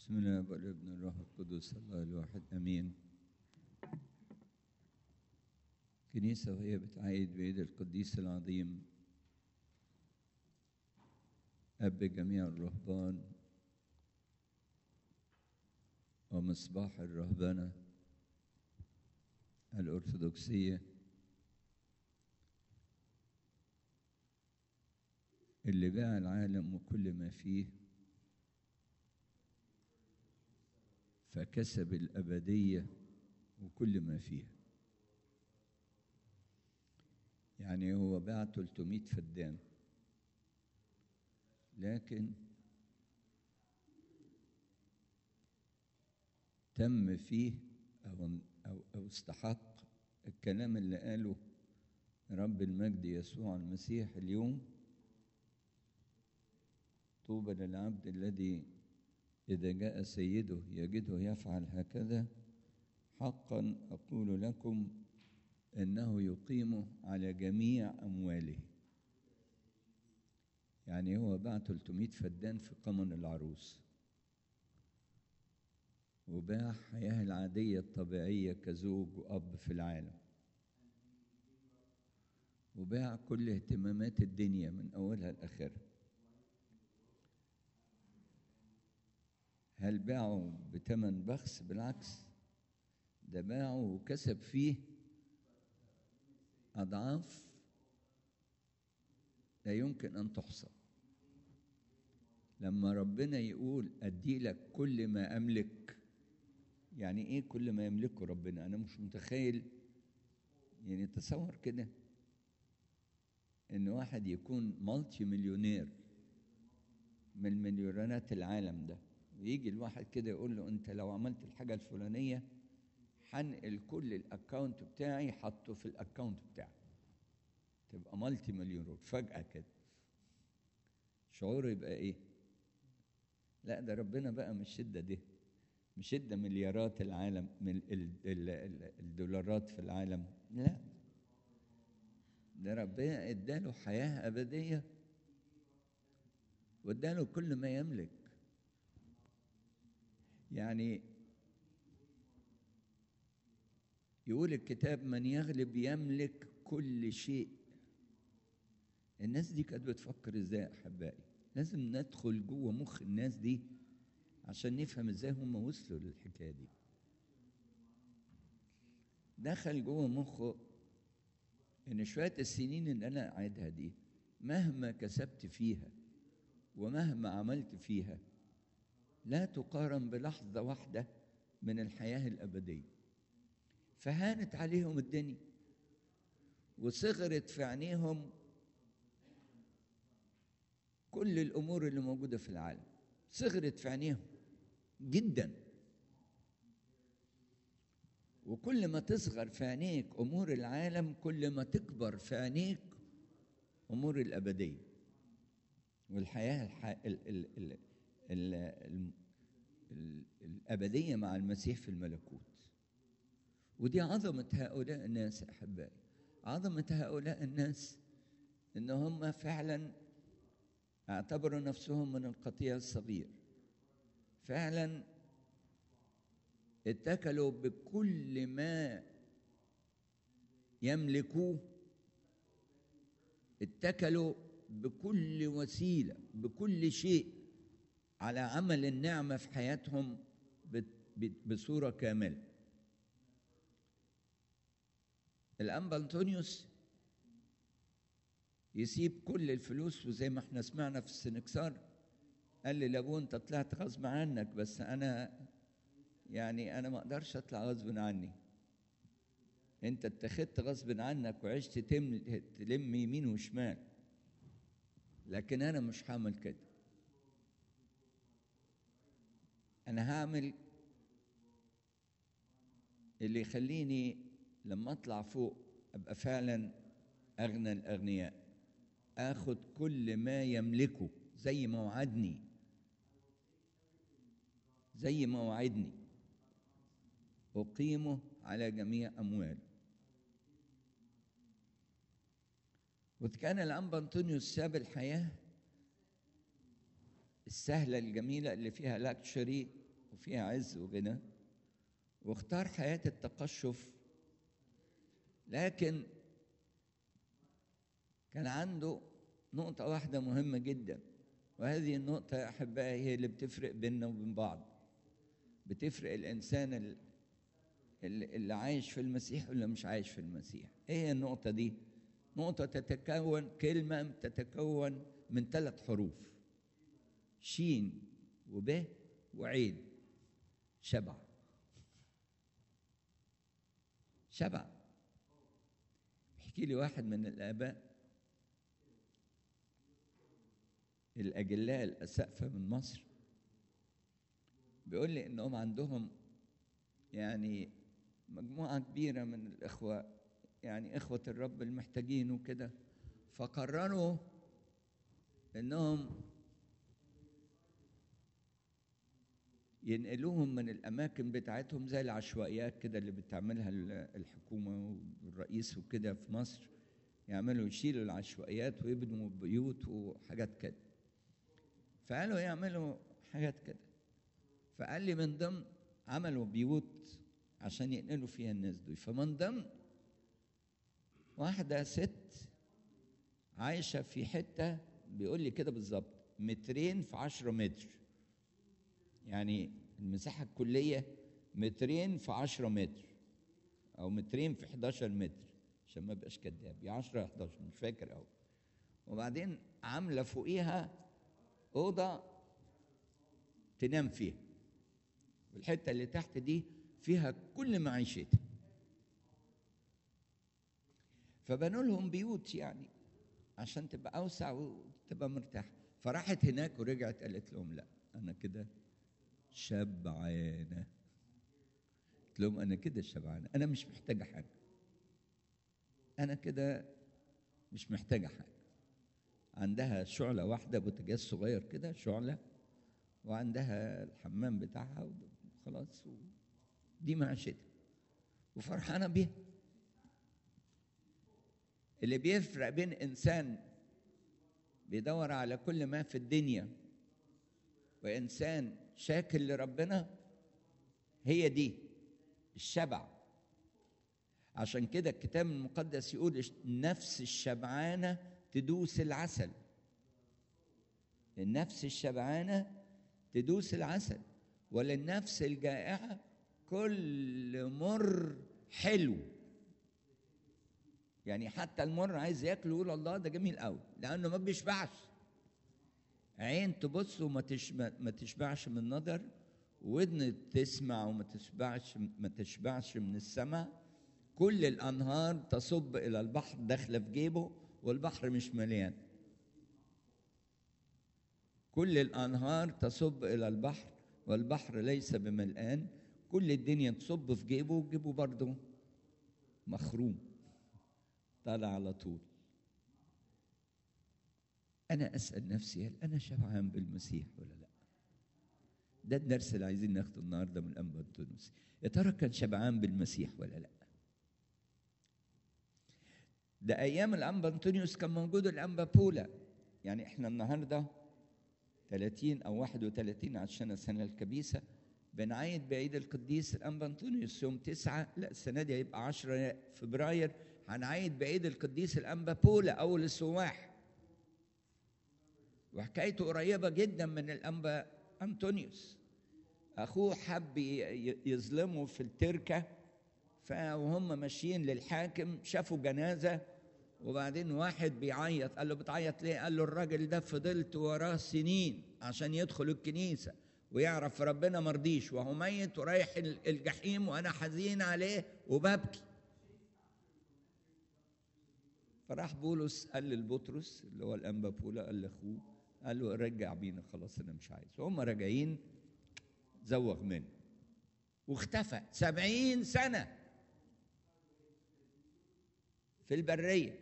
بسم الله والابن الروح القدس الله الواحد امين كنيسة وهي بتعيد بعيد القديس العظيم أب جميع الرهبان ومصباح الرهبنة الأرثوذكسية اللي باع العالم وكل ما فيه فكسب الأبدية وكل ما فيها يعني هو باع 300 فدان لكن تم فيه أو, أو, أو استحق الكلام اللي قاله رب المجد يسوع المسيح اليوم طوبى للعبد الذي إذا جاء سيده يجده يفعل هكذا حقا أقول لكم إنه يقيمه على جميع أمواله يعني هو باع 300 فدان في قمن العروس وباع حياة العادية الطبيعية كزوج وأب في العالم وباع كل اهتمامات الدنيا من أولها لآخرها هل باعه بتمن بخس بالعكس ده باعه وكسب فيه أضعاف لا يمكن أن تحصى لما ربنا يقول أدي لك كل ما أملك يعني إيه كل ما يملكه ربنا أنا مش متخيل يعني تصور كده إن واحد يكون مالتي مليونير من مليونيرات العالم ده ويجي الواحد كده يقول له انت لو عملت الحاجه الفلانيه هنقل كل الاكونت بتاعي حطه في الاكونت بتاعي تبقى مالتي مليونير فجاه كده شعوره يبقى ايه لا ده ربنا بقى مش شده دي مش شده مليارات العالم من الدولارات في العالم لا ده ربنا اداله حياه ابديه واداله كل ما يملك يعني يقول الكتاب من يغلب يملك كل شيء الناس دي كانت بتفكر ازاي احبائي لازم ندخل جوه مخ الناس دي عشان نفهم ازاي هم وصلوا للحكايه دي دخل جوه مخه ان شويه السنين اللي انا قاعدها دي مهما كسبت فيها ومهما عملت فيها لا تقارن بلحظة واحدة من الحياة الأبدية فهانت عليهم الدنيا وصغرت في عينيهم كل الأمور اللي موجودة في العالم صغرت في عينيهم جدا وكل ما تصغر في عينيك أمور العالم كل ما تكبر في عينيك أمور الأبدية والحياة الح... ال... ال... ال... ال ال ال الأبدية مع المسيح في الملكوت ودي عظمة هؤلاء الناس أحبائي عظمة هؤلاء الناس إن هم فعلا اعتبروا نفسهم من القطيع الصغير فعلا اتكلوا بكل ما يملكوه اتكلوا بكل وسيله بكل شيء على عمل النعمة في حياتهم بصورة كاملة الأنبا أنطونيوس يسيب كل الفلوس وزي ما احنا سمعنا في السنكسار قال لي لابو انت طلعت غصب عنك بس انا يعني انا ما اقدرش اطلع غصب عني انت اتخذت غصب عنك وعشت تلم يمين وشمال لكن انا مش هعمل كده أنا هعمل اللي يخليني لما أطلع فوق أبقى فعلا أغنى الأغنياء آخد كل ما يملكه زي ما وعدني زي ما وعدني أقيمه على جميع أمواله وكان الأنبا أنطونيوس ساب الحياة السهلة الجميلة اللي فيها لاكشري وفيها عز وغنى واختار حياة التقشف لكن كان عنده نقطة واحدة مهمة جدا وهذه النقطة يا أحبائي هي اللي بتفرق بيننا وبين بعض بتفرق الإنسان ال- ال- اللي عايش في المسيح واللي مش عايش في المسيح إيه هي النقطة دي؟ نقطة تتكون كلمة تتكون من ثلاث حروف شين وب وعين شبع شبع يحكي لي واحد من الآباء الأجلاء الأسقفة من مصر بيقول لي إنهم عندهم يعني مجموعة كبيرة من الإخوة يعني إخوة الرب المحتاجين وكده فقرروا إنهم ينقلوهم من الأماكن بتاعتهم زي العشوائيات كده اللي بتعملها ال- الحكومة والرئيس وكده في مصر يعملوا يشيلوا العشوائيات ويبنوا بيوت وحاجات كده فقالوا يعملوا حاجات كده فقال لي من ضمن عملوا بيوت عشان ينقلوا فيها الناس دول فمن ضمن واحدة ست عايشة في حتة بيقول لي كده بالظبط مترين في عشرة متر يعني المساحة الكلية مترين في عشرة متر أو مترين في 11 متر عشان ما بقاش كداب يا 10 يا 11 مش فاكر أوي وبعدين عاملة فوقيها أوضة تنام فيها والحتة اللي تحت دي فيها كل معيشتها فبنوا لهم بيوت يعني عشان تبقى أوسع وتبقى مرتاحة فراحت هناك ورجعت قالت لهم لا أنا كده شبعانة قلت لهم أنا كده شبعانة أنا مش محتاجة حاجة أنا كده مش محتاجة حاجة عندها شعلة واحدة بوتاجاز صغير كده شعلة وعندها الحمام بتاعها وخلاص دي معيشتها وفرحانة بيها اللي بيفرق بين إنسان بيدور على كل ما في الدنيا وإنسان شاكر لربنا هي دي الشبع عشان كده الكتاب المقدس يقول النفس الشبعانة تدوس العسل النفس الشبعانة تدوس العسل وللنفس الجائعة كل مر حلو يعني حتى المر عايز ياكل يقول الله ده جميل قوي لانه ما بيشبعش عين تبص وما تشبع ما تشبعش من النظر ودن تسمع وما تشبعش ما تشبعش من السمع كل الانهار تصب الى البحر داخله في جيبه والبحر مش مليان كل الانهار تصب الى البحر والبحر ليس بملآن كل الدنيا تصب في جيبه وجيبه برضه مخروم طالع على طول أنا أسأل نفسي هل أنا شبعان بالمسيح ولا لا؟ ده الدرس اللي عايزين ناخده النهارده من الأنبا أنطونيوس يا ترى كان شبعان بالمسيح ولا لا؟ ده أيام الأنبا أنطونيوس كان موجود الأنبا بولا يعني إحنا النهارده 30 أو 31 عشان السنة الكبيسة بنعيد بعيد القديس الأنبا أنطونيوس يوم 9 لا السنة دي هيبقى 10 فبراير هنعيد بعيد القديس الأنبا بولا أول السواح وحكايته قريبة جدا من الأنبا أنطونيوس أخوه حب يظلمه في التركة فوهم ماشيين للحاكم شافوا جنازة وبعدين واحد بيعيط قال له بتعيط ليه؟ قال له الراجل ده فضلت وراه سنين عشان يدخل الكنيسة ويعرف ربنا مرضيش وهو ميت ورايح الجحيم وأنا حزين عليه وببكي فراح بولس قال للبطرس اللي هو الانبا بولا قال لاخوه قال له رجع بينا خلاص انا مش عايز وهم راجعين زوغ منه واختفى سبعين سنة في البرية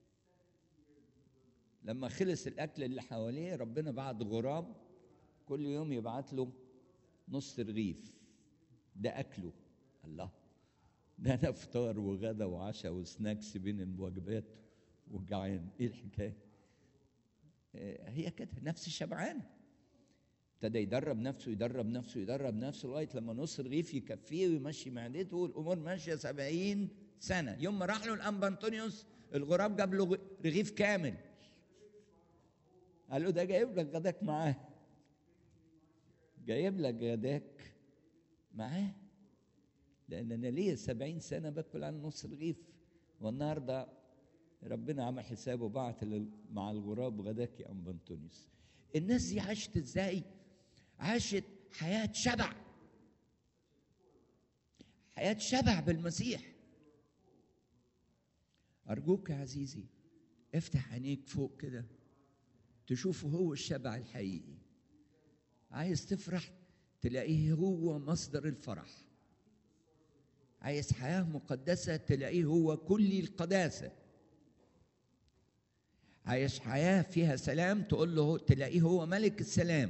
لما خلص الأكل اللي حواليه ربنا بعت غراب كل يوم يبعت له نص رغيف ده أكله الله ده أنا فطار وغدا وعشاء وسناكس بين الوجبات وجعان ايه الحكايه هي كده نفس الشبعانه ابتدى يدرب نفسه يدرب نفسه يدرب نفسه لغايه لما نص رغيف يكفيه ويمشي معدته والامور ماشيه سبعين سنه يوم ما راح له الانبا انطونيوس الغراب جاب له رغيف كامل قال له ده جايب لك غداك معاه جايب لك غداك معاه لان انا ليا سبعين سنه باكل عن نص رغيف والنهارده ربنا عمل حسابه بعت مع الغراب غداك يا انبا انطونيوس الناس دي عاشت ازاي عاشت حياه شبع حياه شبع بالمسيح ارجوك يا عزيزي افتح عينيك فوق كده تشوفه هو الشبع الحقيقي عايز تفرح تلاقيه هو مصدر الفرح عايز حياه مقدسه تلاقيه هو كل القداسه عايش حياة فيها سلام تقول له تلاقيه هو ملك السلام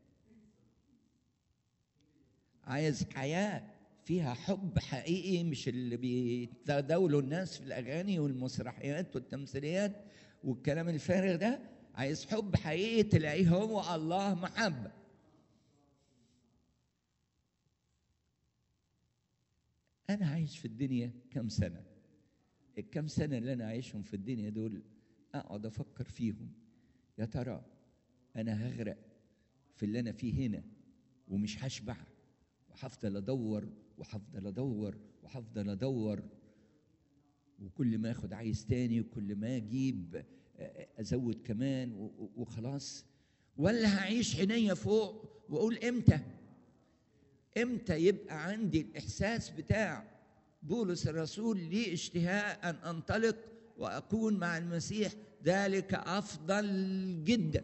عايز حياة فيها حب حقيقي مش اللي بيتداولوا الناس في الأغاني والمسرحيات والتمثيليات والكلام الفارغ ده عايز حب حقيقي تلاقيه هو الله محبة أنا عايش في الدنيا كم سنة الكم سنة اللي أنا عايشهم في الدنيا دول اقعد افكر فيهم يا ترى انا هغرق في اللي انا فيه هنا ومش هشبع وهفضل ادور وهفضل ادور وهفضل ادور وكل ما اخد عايز تاني وكل ما اجيب ازود كمان وخلاص ولا هعيش عينيا فوق واقول امتى امتى يبقى عندي الاحساس بتاع بولس الرسول لي اشتهاء ان انطلق واكون مع المسيح ذلك افضل جدا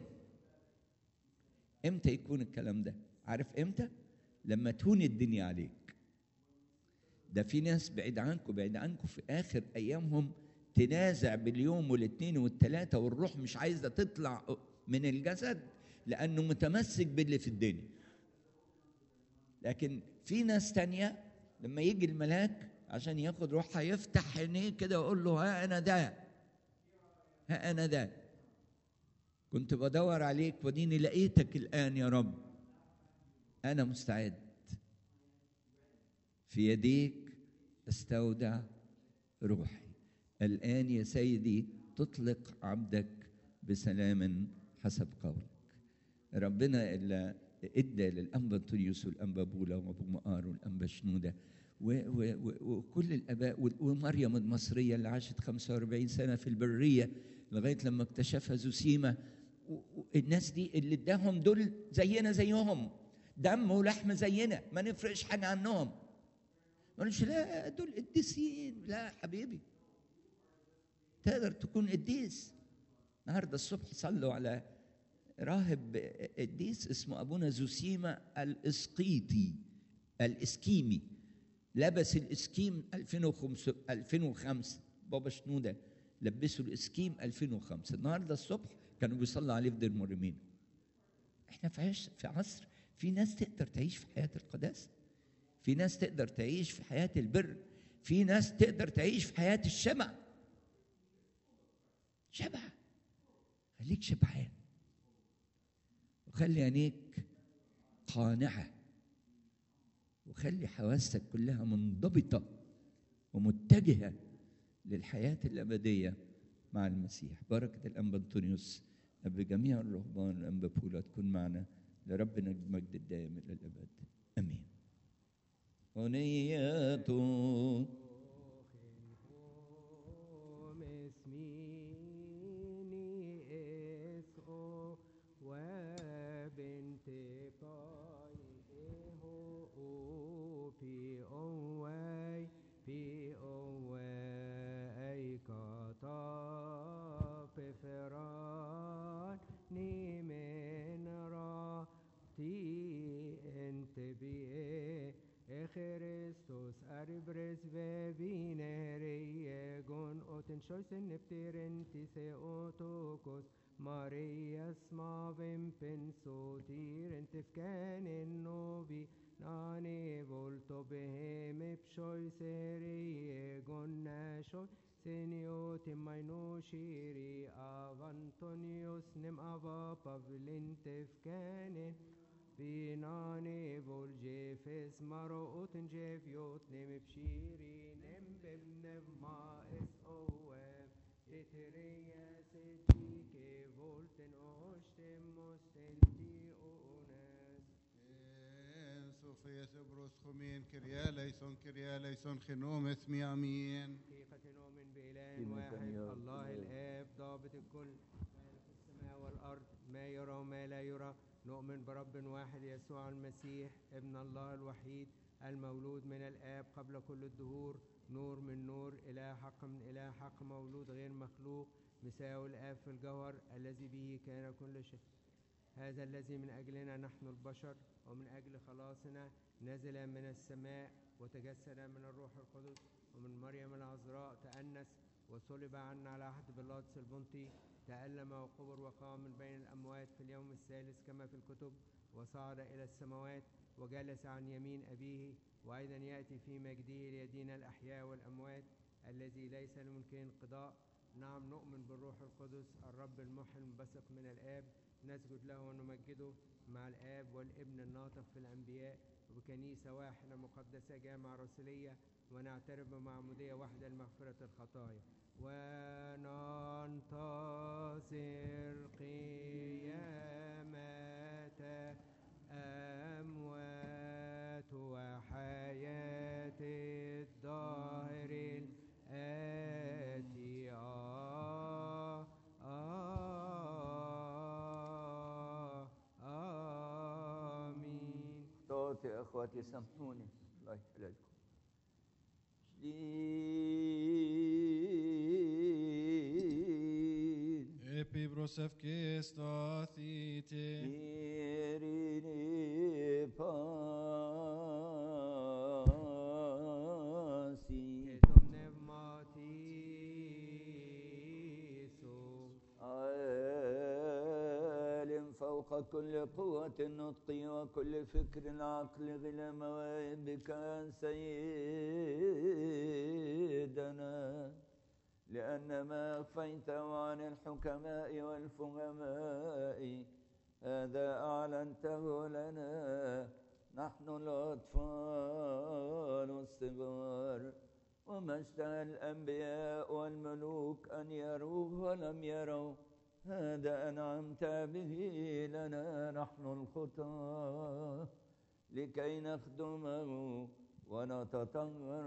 امتى يكون الكلام ده عارف امتى لما تهون الدنيا عليك ده في ناس بعيد عنكم بعيد عنكم في اخر ايامهم تنازع باليوم والاثنين والثلاثه والروح مش عايزه تطلع من الجسد لانه متمسك باللي في الدنيا لكن في ناس تانية لما يجي الملاك عشان ياخد روحها يفتح عينيه كده ويقول له ها انا ده ها انا ده كنت بدور عليك وديني لقيتك الان يا رب انا مستعد في يديك استودع روحي الان يا سيدي تطلق عبدك بسلام حسب قولك ربنا اللي ادى للانبا انطونيوس والانبا بولا وابو مقار والانبا شنوده وكل الاباء ومريم المصريه اللي عاشت 45 سنه في البريه لغايه لما اكتشفها زوسيما الناس دي اللي اداهم دول زينا زيهم دم ولحم زينا ما نفرقش حاجه عنهم ما لا دول قديسين لا حبيبي تقدر تكون قديس النهارده الصبح صلوا على راهب قديس اسمه ابونا زوسيما الاسقيطي الاسكيمي لبس الاسكيم 2005 2005 بابا شنوده لبسوا الاسكيم 2005 النهارده الصبح كانوا بيصلوا عليه في دير مريمين احنا في عش في عصر في ناس تقدر تعيش في حياه القداسه في ناس تقدر تعيش في حياه البر في ناس تقدر تعيش في حياه الشبع شبع خليك شبعان وخلي عينيك قانعه وخلي حواسك كلها منضبطه ومتجهه للحياه الابديه مع المسيح بركه الانبا انطونيوس بجميع الرهبان الانبا بولا تكون معنا لربنا المجد الدائم الى الابد امين أنيته Christus arbres vebinere gon oten choisen nepteren tise otokos Marias mavem penso tiren tifkanen novi nane volto beheme pshoisere gon nashoi Senio timaino shiri av Antonius nem ava pavlin tifkanen Joten Jeviot nem Pshiri nem Bibnev Ma es Oem Etereia Sedike Volten Oshtem Mostenti Ones סופי סברוס חומין, קריה לייסון, קריה לייסון חינום, اسمي امين حقيقة نؤمن بإله في واحد مكان يا الله رب. الآب ضابط الكل خالق السماء والأرض ما يرى وما لا يرى نؤمن برب واحد يسوع المسيح ابن الله الوحيد المولود من الآب قبل كل الدهور نور من نور إله حق من إله حق مولود غير مخلوق مساوي الآب في الجوهر الذي به كان كل شيء هذا الذي من أجلنا نحن البشر ومن أجل خلاصنا نزل من السماء وتجسد من الروح القدس ومن مريم العذراء تأنس وصلب عنا على عهد بيلاطس البنطي تألم وقبر وقام من بين الأموات في اليوم الثالث كما في الكتب وصعد إلى السماوات وجلس عن يمين أبيه وأيضا يأتي في مجده ليدين الأحياء والأموات الذي ليس لملكه انقضاء نعم نؤمن بالروح القدس الرب المحي المنبثق من الآب نسجد له ونمجده مع الآب والابن الناطق في الأنبياء وبكنيسة واحدة مقدسة جامعة رسولية ونعترف بمعمودية واحدة لمغفرة الخطايا وننتظر قيامة أموات وحياة الظاهر الآتي آه آه آمين صوت يا اخواتي سامحوني الله يحللكم شديد Επίβρος ευκαίες το αθήτη, Ειρήνη πάση και το πνεύματί σου عالم فوق كل قوة النطق وكل فكر العقل غلى مواهبك يا سيدنا لأن ما أخفيته عن الحكماء والفهماء هذا أعلنته لنا نحن الأطفال الصغار وما اشتهى الأنبياء والملوك أن يروه ولم يروا هذا أنعمت به لنا نحن الخطاة لكي نخدمه ونتطهر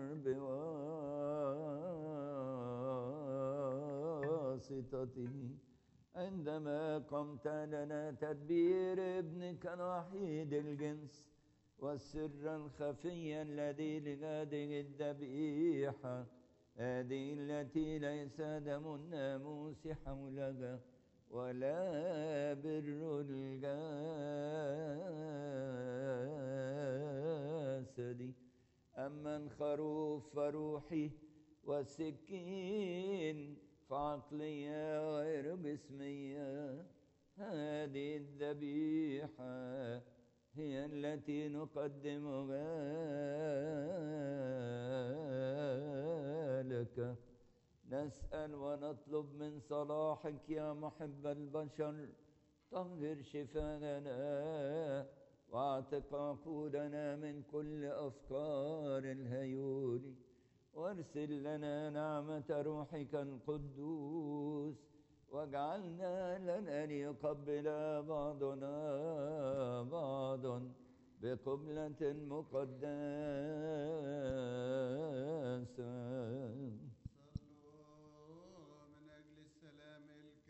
بواسطته عندما قمت لنا تدبير ابنك الوحيد الجنس والسر الخفي الذي لهذه الذبيحة هذه التي ليس دم الناموس حولها ولا بر الجسد أما الخروف فروحي والسكين فعقلية غير جسمية هذه الذبيحة هي التي نقدمها لك نسأل ونطلب من صلاحك يا محب البشر طهر شفاءنا واعتق عقولنا من كل أفكار الهيول وارسل لنا نعمة روحك القدوس واجعلنا لنا ليقبل بعضنا بعضا بقبلة مقدسة صلوا من أجل السلام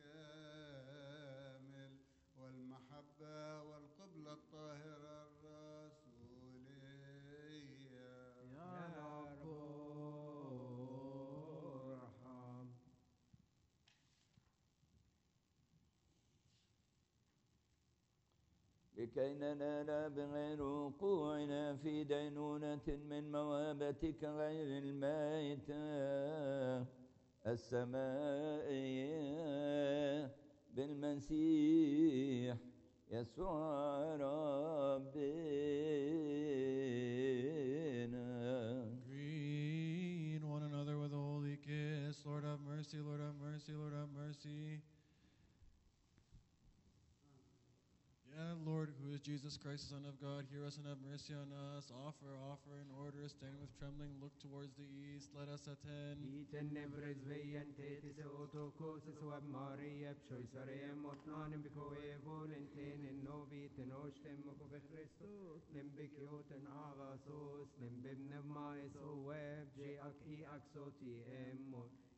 الكامل والمحبة والقبلة الطاهرة الرسولية يا رب ارحم لكي ننال بغير وقوعنا في دينونة من موابتك غير الميتة السمائية بالمسيح يسوع ربنا greet one another with a holy kiss. Lord have mercy, Lord have mercy, Lord have mercy. Yeah, Lord, who is Jesus Christ, the Son of God, hear us and have mercy on us. Offer, offer in order, standing with trembling, look towards the east. Let us attend. Iten nevres veien tetis autocosis web Maria psoisare motnanim biko evolenten in novit in ostem moko be Christus nem bikioten agasos nem bibnev mais o web je ak i aksoti emmot